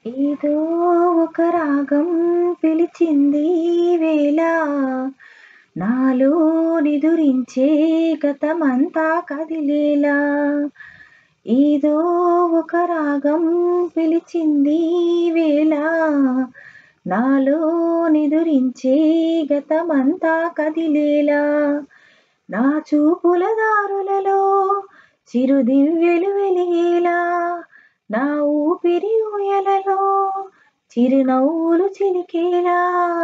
ఏదో ఒక రాగం పిలిచింది వేళ నాలో నిదురించే గతమంతా కదిలేలా ఏదో ఒక రాగం పిలిచింది వేళ నాలో నిదురించే గతమంతా కదిలేలా నా చూపుల దారులలో చిరుదివ్వెలు వెలిగేలా నా ఊపిరి ఊయలలో చిరునవ్వులు చిలికేలా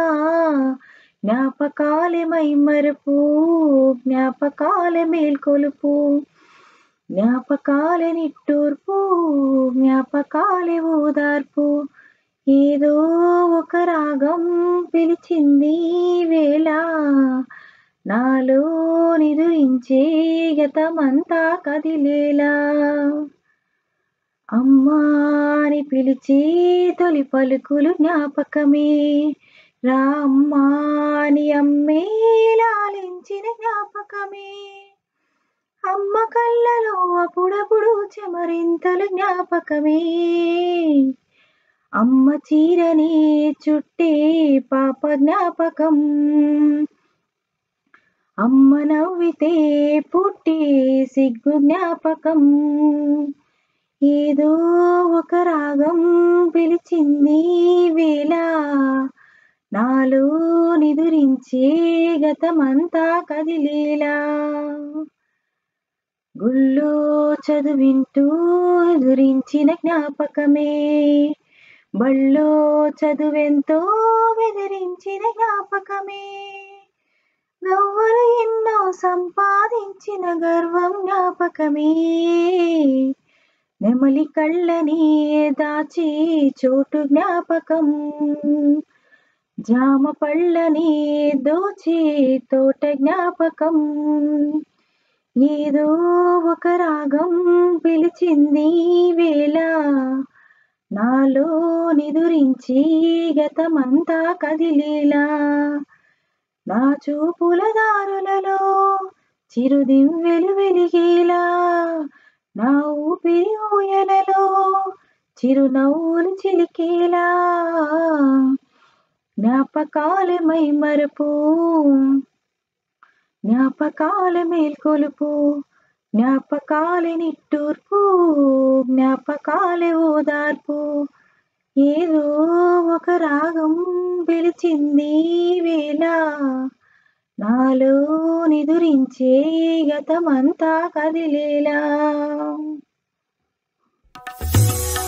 జ్ఞాపకాలే మైమరుపు జ్ఞాపకాలే మేల్కొలుపు జ్ఞాపకాలే నిట్టూర్పు జ్ఞాపకాలే ఓదార్పు ఏదో ఒక రాగం పిలిచింది వేళ నాలో నిదురించే గతమంతా కదిలేలా అమ్మా అని పిలిచే తొలి పలుకులు జ్ఞాపకమే రామ్మా అని అమ్మే లాలించిన జ్ఞాపకమే అమ్మ కళ్ళలో అప్పుడప్పుడు చెమరింతలు జ్ఞాపకమే అమ్మ చీరని చుట్టే పాప జ్ఞాపకం అమ్మ నవ్వితే పుట్టే సిగ్గు జ్ఞాపకం ఏదో ఒక రాగం పిలిచింది వేళ నాలో నిదురించే గతమంతా కదిలేలా గుళ్ళో చదువింటూ ఎదురించిన జ్ఞాపకమే బళ్ళో చదువెంతో బెదిరించిన జ్ఞాపకమే గవ్వలు ఎన్నో సంపాదించిన గర్వం జ్ఞాపకమే నెమలి కళ్ళని దాచి చోటు జ్ఞాపకం జామ పళ్ళని దోచి తోట జ్ఞాపకం ఏదో ఒక రాగం పిలిచింది వేళ నాలో నిదురించి గతమంతా కదిలేలా నా చూపుల దారులలో చిరుదివ్వెలు వెలిగేలా నా ఊపిరి ఊయలలో చిరునవ్వులు చిలికేలా జ్ఞాపకాలే మైమరుపు జ్ఞాపకాల మేల్కొలుపు జ్ఞాపకాలే నిట్టూర్పు జ్ఞాపకాలే ఓదార్పు ఏదో ఒక రాగం పిలిచింది వేళ నాలో నిదురించే గతమంతా కదిలేలా